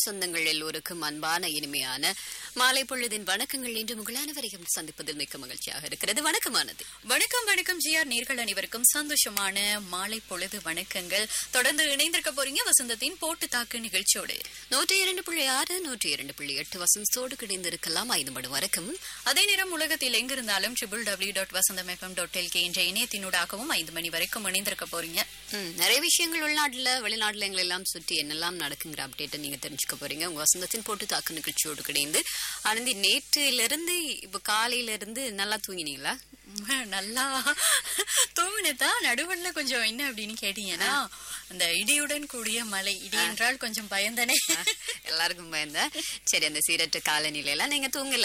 தமிழ் சொந்தங்கள் எல்லோருக்கும் அன்பான இனிமையான மாலை பொழுதின் வணக்கங்கள் என்று உங்கள் அனைவரையும் சந்திப்பதில் மிக்க மகிழ்ச்சியாக இருக்கிறது வணக்கமானது வணக்கம் வணக்கம் ஜிஆர் நேர்கள் அனைவருக்கும் சந்தோஷமான மாலை பொழுது வணக்கங்கள் தொடர்ந்து இணைந்திருக்க போறீங்க வசந்தத்தின் போட்டு தாக்கு நிகழ்ச்சியோடு நூற்றி இரண்டு புள்ளி ஆறு நூற்றி இரண்டு புள்ளி எட்டு வசந்தோடு கிடைந்திருக்கலாம் ஐந்து மணி வரைக்கும் அதே நேரம் உலகத்தில் எங்கிருந்தாலும் triple W dot Vasantham F M dot L K என்ற இணையத்தினூடாகவும் ஐந்து மணி வரைக்கும் இணைந்திருக்க போறீங்க ம், நிறைய விஷயங்கள் உள்நாட்டுல வெளிநாட்டுல எங்களை எல்லாம் சுற்றி என்னெல்லாம் நடக்குங்கிற அப்டேட்டை நீங்க தெரிஞ்சுக்க போறீங்க உங்க வசந்தத்தின் போட்டு தாக்கு நிகழ்ச்சியோடு கிடைந்து ஆனந்தி நேற்றிலிருந்து இப்ப காலையில இருந்து நல்லா தூங்கினீங்களா நல்லா தூங்கினதா நடுவன்ல கொஞ்சம் என்ன அப்படின்னு கேட்டீங்கன்னா அந்த இடியுடன் கூடிய மழை இடி என்றால் கொஞ்சம் பயந்தனே எல்லாருக்கும் பயந்தா சரி அந்த சீரற்ற காலநிலையெல்லாம் நீங்க தூங்கல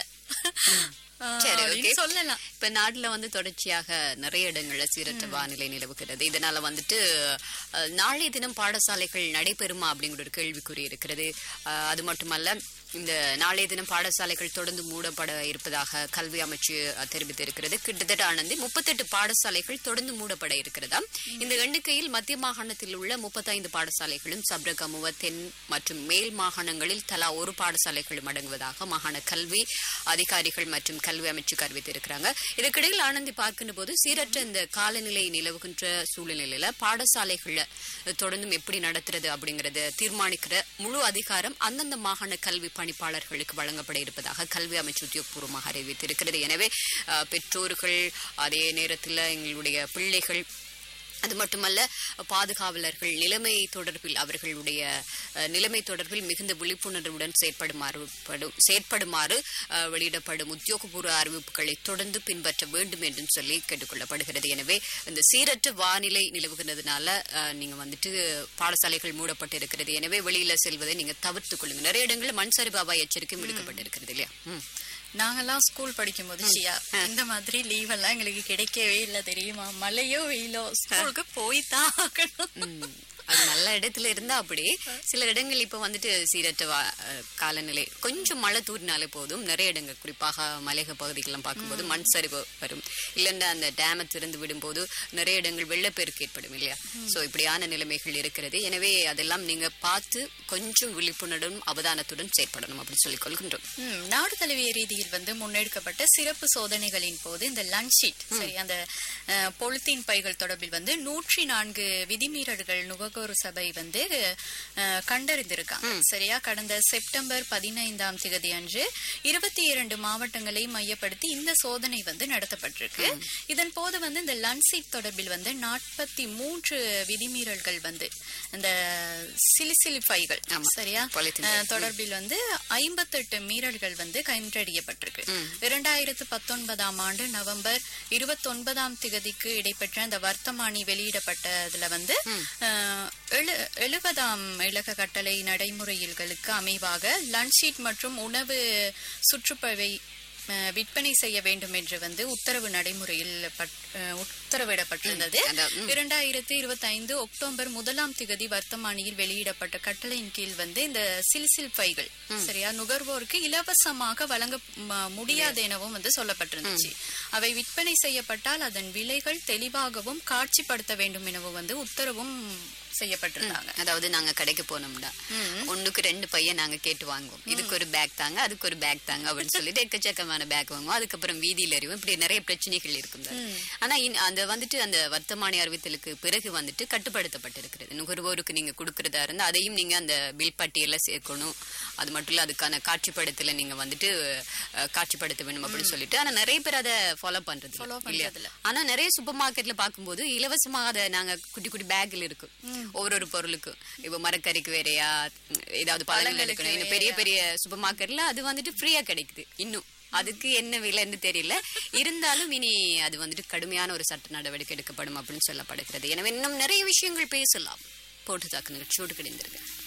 சரி அப்படின்னு ஓகே சொல்லலாம் இப்ப நாட்டுல வந்து தொடர்ச்சியாக நிறைய இடங்கள்ல சீரற்ற வானிலை நிலவுகிறது இதனால வந்துட்டு அஹ், நாளைய தினம் பாடசாலைகள் நடைபெறுமா அப்படிங்கிற ஒரு கேள்விக்குறி இருக்கிறது அஹ், அது மட்டுமல்ல இந்த நாளைய தினம் பாடசாலைகள் தொடர்ந்து மூடப்பட இருப்பதாக கல்வி அமைச்சு அஹ், தெரிவித்திருக்கிறது கிட்டத்தட்ட ஆனந்தி முப்பத்தெட்டு பாடசாலைகள் தொடர்ந்து மூடப்பட இருக்கிறதா இந்த எண்ணிக்கையில் மத்திய மாகாணத்தில் உள்ள முப்பத்தைந்து பாடசாலைகளும் சப்ரகமுவ தென் மற்றும் மேல் மாகாணங்களில் தலா ஒரு பாடசாலைகளும் அடங்குவதாக மாகாண கல்வி அதிகாரிகள் மற்றும் கல்வி அமைச்சு அறிவித்திருக்கிறாங்க இதற்கிடையில் ஆனந்தி பார்க்கின்ற போது சீரற்ற இந்த காலநிலை நிலவுகின்ற சூழ்நிலையில பாடசாலைகளை தொடர்ந்தும் எப்படி நடத்துறது அப்படிங்கறத தீர்மானிக்கிற முழு அதிகாரம் அந்தந்த மாகாண கல்வி பணிப்பாளர்களுக்கு வழங்கப்பட இருப்பதாக கல்வி அமைச்சு உத்தியோகபூர்வமாக அறிவித்திருக்கிறது எனவே அஹ், பெற்றோர்கள் அதே நேரத்தில் எங்களுடைய பிள்ளைகள் அது மட்டுமல்ல பாதுகாவலர்கள் நிலைமை தொடர்பில் அவர்களுடைய அஹ், நிலைமை தொடர்பில் மிகுந்த விழிப்புணர்வுடன் செயற்படுமாறு படும்- செயற்படுமாறு அஹ், வெளியிடப்படும் உத்தியோகபூர்வ அறிவிப்புகளை தொடர்ந்து பின்பற்ற வேண்டும் என்றும் சொல்லி கேட்டுக்கொள்ளப்படுகிறது எனவே இந்த சீரற்ற வானிலை நிலவுகிறதுனால அஹ், நீங்க வந்துட்டு பாடசாலைகள் மூடப்பட்டு இருக்கிறது எனவே வெளியில செல்வதை நீங்க தவிர்த்துக் கொள்ளுங்க நிறைய இடங்களில் மண் சரிவு அபாய எச்சரிக்கையும் விடுக்கப்பட்டிருக்கிறது இல்லையா ம். நாங்கெல்லாம் ஸ்கூல் படிக்கும் போது சியா இந்த மாதிரி லீவ் எல்லாம் எங்களுக்கு கிடைக்கவே இல்ல தெரியுமா மழையோ வெயிலோ ஸ்கூலுக்கு போய் தான் ஆகணும் ம். அது நல்ல இடத்துல இருந்தா அப்படி சில இடங்கள் இப்ப வந்துட்டு சீரற்ற வா- அஹ் காலநிலை கொஞ்சம் மழை தூரினாலே போதும் நிறைய இடங்கள் குறிப்பாக மலையக பகுதிகளெல்லாம் பார்க்கும்போது மண் சரிவு வரும் இல்லைன்னா அந்த டேமை திறந்து விடும்போது நிறைய இடங்கள் வெள்ளப்பெருக்கு ஏற்படும் இல்லையா சோ இப்படியான நிலைமைகள் இருக்கிறது எனவே அதெல்லாம் நீங்க பார்த்து கொஞ்சம் விழிப்புணர்வும் அவதானத்துடன் செயற்படணும் அப்படின்னு சொல்லிக் கொள்கின்றோம் ம், நாடு தழுவிய ரீதியில் வந்து முன்னெடுக்கப்பட்ட சிறப்பு சோதனைகளின் போது இந்த லஞ்ச் ஷீட் சரி அந்த அஹ், பொலித்தீன் பைகள் தொடர்பில் வந்து நூற்றி நான்கு விதிமீறல்கள் நுகர்வோர் சபை வந்து அஹ், கண்டறிந்திருக்காங்க சரியா கடந்த செப்டம்பர் பதினைந்தாம் தேதி அன்று இருபத்தி இரண்டு மாவட்டங்களை மையப்படுத்தி இந்த சோதனை வந்து நடத்தப்பட்டிருக்கு இதன் போது வந்து இந்த லஞ்ச் ஷீட் தொடர்பில் வந்து நாற்பத்தி மூன்று விதிமீறல்கள் வந்து இந்த சிலிசிலி பைகள் ஆமா. சரியா Polythene அஹ், தொடர்பில் வந்து ஐம்பத்தெட்டு மீறல்கள் வந்து கண்டறியப்பட்டிருக்கு இரண்டாயிரத்து பத்தொன்பதாம் ஆண்டு நவம்பர் இருபத்தொன்பதாம் திகதிக்கு இடைப்பெற்ற இந்த வர்த்தமானி வெளியிடப்பட்டதுல வந்து அஹ், எழு- எழுபதாம் இலக்க கட்டளை நடைமுறைகளுக்கு அமைவாக லஞ்ச் ஷீட் மற்றும் உணவு சுற்றுப்பவை அஹ், விற்பனை செய்ய வேண்டும் என்று வந்து உத்தரவு நடைமுறையில் பட்- அஹ், உத்தரவிடப்பட்டிருந்தது அதான், ம். இரண்டாயிரத்தி இருபத்தி ஐந்து அக்டோபர் முதலாம் திகதி வர்த்தமானியில் வெளியிடப்பட்ட கட்டளையின் கீழ் வந்து இந்த சில்சில் பைகள் சரியா நுகர்வோருக்கு இலவசமாக வழங்க ம- முடியாது எனவும் வந்து சொல்லப்பட்டிருந்துச்சு அவை விற்பனை செய்யப்பட்டால் அதன் விலைகள் தெளிவாகவும் காட்சிப்படுத்த வேண்டும் எனவும் வந்து உத்தரவும் செய்யப்பட்டிருந்தாங்க அதாவது நாங்க கடைக்கு போனோம்னா ஒண்ணுக்கு ரெண்டு பையன் நாங்க கேட்டு வாங்குவோம் இதுக்கு ஒரு பேக் தாங்க அதுக்கு ஒரு பேக் தாங்க அப்படின்னு சொல்லிட்டு எக்கச்சக்கமான பேக் வாங்குவோம் அதுக்கப்புறம் வீதியில அறிவோம் இப்படி நிறைய பிரச்சனைகள் இருக்கும் தான். ஆனா இன்- அந்த வந்துட்டு அந்த வர்த்தமானி அறிவித்தலுக்கு பிறகு வந்துட்டு கட்டுப்படுத்தப்பட்டிருக்கிறது நுகர்வோருக்கு நீங்க கொடுக்கறதா இருந்தா அதையும் நீங்க அந்த பில் பட்டியல சேர்க்கணும் அது மட்டும் இல்ல அதுக்கான காட்சிப்படத்துல நீங்க வந்துட்டு அஹ், காட்சிப்படுத்த வேணும் அப்படின்னு சொல்லிட்டு ஆனா நிறைய பேர் அதை ஃபாலோ பண்றது இல்ல. Follow இல்லையா? பண்றதில்ல. ஆனா நிறைய சூப்பர் மார்க்கெட்ல பாக்கும்போது இலவசமாக அதை நாங்க குட்டி குட்டி பேக்ல இருக்கும் ஒவ்வொரு ஒரு பொருளுக்கும் இப்ப மரக்கறிக்கு வேறையா உம், ஏதாவது பழங்கள் பழங்களுக்கு இருக்கணும் இந்த பெரிய பெரிய சூப்பர் மார்க்கெட்ல அது வந்துட்டு ஃப்ரீயா கிடைக்குது இன்னும் அதுக்கு என்ன விலைன்னு தெரியல இருந்தாலும் இனி அது வந்துட்டு கடுமையான ஒரு சட்ட நடவடிக்கை எடுக்கப்படும் அப்படின்னு சொல்லப்படுகிறது எனவே இன்னும் நிறைய விஷயங்கள் பேசலாம் போட்டு தாக்கு நிகழ்ச்சியோடு கிடைந்திருக்கு